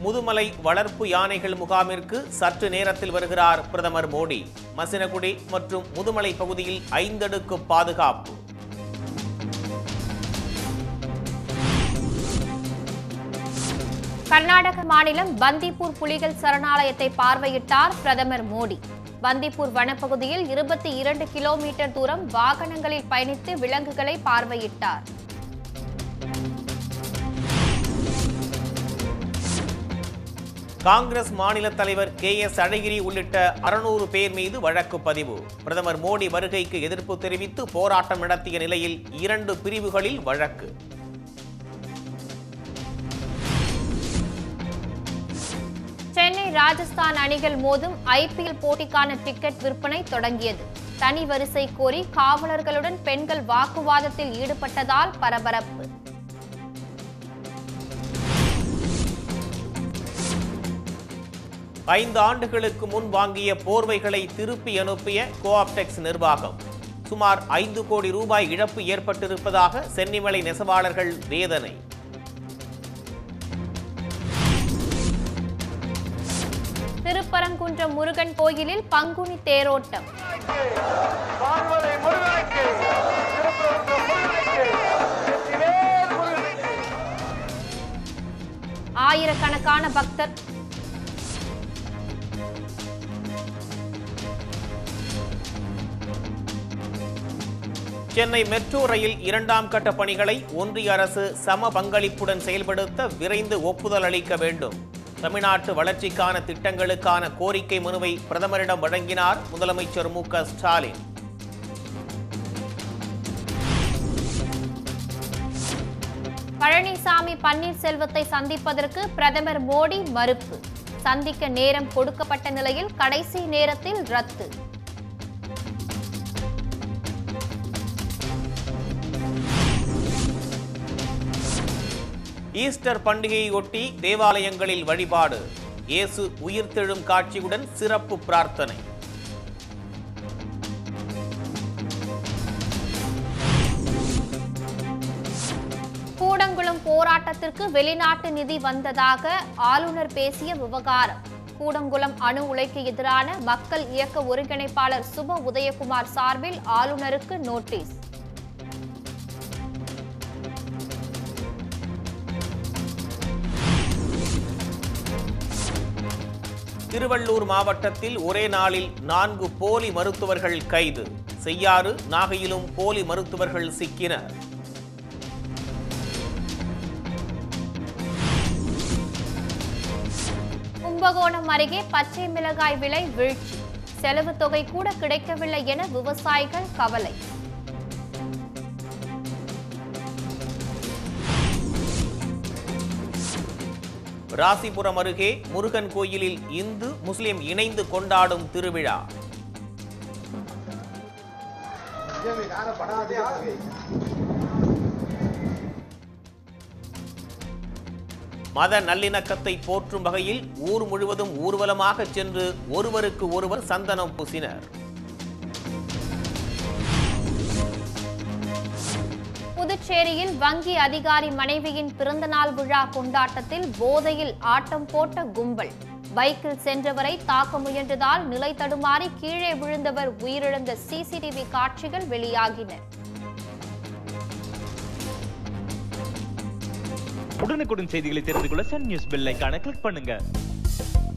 முதுமலை வளர்ப்பு யானைகள் முகாமிற்கு சற்று நேரத்தில் வருகிறார் பிரதமர் மோடி மசினகுடி மற்றும் முதுமலை பகுதியில் ஐந்தடுக்கு பாதுகாப்பு கர்நாடக மாநிலம் பந்திப்பூர் புலிகள் சரணாலயத்தை பார்வையிட்டார் பிரதமர் மோடி பந்திப்பூர் வனப்பகுதியில் இருபத்தி இரண்டு கிலோமீட்டர் தூரம் வாகனங்களில் பயணித்து விலங்குகளை பார்வையிட்டார் காங்கிரஸ் மாநில தலைவர் கே எஸ் அழகிரி உள்ளிட்ட அறுநூறு பேர் மீது வழக்கு பதிவு பிரதமர் மோடி வருகைக்கு எதிர்ப்பு தெரிவித்து போராட்டம் நடத்திய நிலையில் இரண்டு பிரிவுகளில் வழக்கு சென்னை ராஜஸ்தான் அணிகள் மோதும் ஐபிஎல் போட்டிக்கான டிக்கெட் விற்பனை தொடங்கியது தனி வரிசை கோரி காவலர்களுடன் பெண்கள் வாக்குவாதத்தில் ஈடுபட்டதால் பரபரப்பு ஐந்து ஆண்டுகளுக்கு முன் வாங்கிய போர்வைகளை திருப்பி அனுப்பிய கோஆப்டெக்ஸ் நிர்வாகம் சுமார் ஐந்து கோடி ரூபாய் இழப்பு ஏற்பட்டிருப்பதாக சென்னிமலை நெசவாளர்கள் வேதனை திருப்பரங்குன்றம் முருகன் கோயிலில் பங்குனி தேரோட்டம் பார்வதி முருகனுக்கு திருப்பரங்குன்றம் முருகனுக்கு வெற்றிவேல் முருகனுக்கு ஆயிரக்கணக்கான பக்தர் சென்னை மெட்ரோ ரயில் இரண்டாம் கட்ட பணிகளை ஒன்றிய அரசு சம பங்களிப்புடன் செயல்படுத்த விரைந்து ஒப்புதல் அளிக்க வேண்டும் தமிழ்நாட்டு வளர்ச்சிக்கான திட்டங்களுக்கான கோரிக்கை மனுவை பிரதமரிடம் வழங்கினார் முதலமைச்சர் மு க ஸ்டாலின் பழனிசாமி பன்னீர்செல்வத்தை சந்திப்பதற்கு பிரதமர் மோடி மறுப்பு சந்திக்க நேரம் கொடுக்கப்பட்ட நிலையில் கடைசி நேரத்தில் ரத்து ஈஸ்டர் பண்டிகையொட்டி தேவாலயங்களில் வழிபாடு இயேசு உயிர்த்தெழும் காட்சியுடன் சிறப்பு பிரார்த்தனை கூடங்குளம் போராட்டத்திற்கு வெளிநாட்டு நிதி வந்ததாக ஆளுநர் பேசிய விவகாரம் கூடங்குளம் அணு உலைக்கு எதிரான மக்கள் இயக்க ஒருங்கிணைப்பாளர் சுப உதயகுமார் சார்பில் ஆளுநருக்கு நோட்டீஸ் திருவள்ளூர் மாவட்டத்தில் ஒரே நாளில் நான்கு போலி மருத்துவர்கள் கைது செய்யாறு நாகையிலும் போலி மருத்துவர்கள் சிக்கினர் கும்பகோணம் அருகே பச்சை மிளகாய் விலை வீழ்ச்சி செலவு தொகை கூட கிடைக்கவில்லை என விவசாயிகள் கவலை ராசிபுரம் அருகே முருகன் கோயிலில் இந்து முஸ்லிம் இணைந்து கொண்டாடும் திருவிழா மத நல்லிணக்கத்தை போற்றும் வகையில் ஊர் முழுவதும் ஊர்வலமாக சென்று ஒருவருக்கு ஒருவர் சந்தனம் பூசினர் புதுச்சேரியில் வங்கி அதிகாரி மனைவியின் பிறந்தநாள் விழா கொண்டாட்டத்தில் போதையில் ஆட்டம் போட்ட கும்பல் பைக்கில் சென்றவரை தாக்க முயன்றதால் நிலை தடுமாறி கீழே விழுந்தவர் உயிரிழந்த சிசிடிவி காட்சிகள் வெளியாகின உடனுக்குடன் செய்திகளை தெரிந்து கொள்ள சன் நியூஸ் பெல் ஐகானை கிளிக் பண்ணுங்க